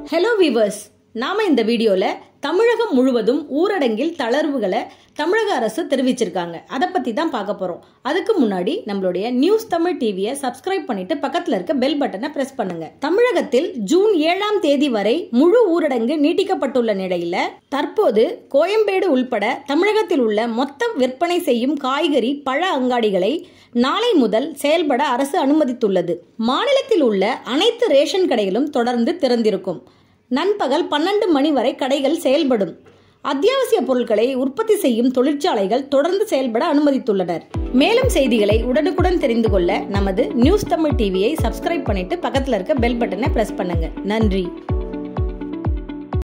hello viewers நாம இந்த வீடியோல தமிழகம் முழுவதும் ஊரடங்கில் தளர்வுகளை தமிழக அரசு தெரிவிச்சிருக்காங்க அதை பத்தி தான் பார்க்க போறோம் அதுக்கு முன்னாடி நம்மளுடைய நியூஸ் தமிழ் டிவியை சப்ஸ்கிரைப் பண்ணிட்டு பக்கத்துல இருக்க பெல் பட்டனை பிரஸ் பண்ணுங்க தமிழகத்தில் ஜூன் ஏழாம் தேதி வரை முழு ஊரடங்கு நீட்டிக்கப்பட்டுள்ள நிலையில தற்போது கோயம்பேடு உள்பட தமிழகத்தில் உள்ள மொத்த விற்பனை செய்யும் காய்கறி பழ அங்காடிகளை நாளை முதல் செயல்பட அரசு அனுமதித்துள்ளது மாநிலத்தில் உள்ள அனைத்து ரேஷன் கடைகளும் தொடர்ந்து திறந்திருக்கும் நண்பகல் பன்னெண்டு மணி வரை கடைகள் செயல்படும் அத்தியாவசிய பொருட்களை உற்பத்தி செய்யும் தொழிற்சாலைகள் தொடர்ந்து செயல்பட அனுமதித்துள்ளனர் மேலும் செய்திகளை உடனுக்குடன் தெரிந்து கொள்ள நமது நியூஸ் தமிழ் டிவியை சப்ஸ்கிரைப் பண்ணிட்டு பக்கத்துல இருக்க பெல் பட்டனை பிரஸ் பண்ணுங்க நன்றி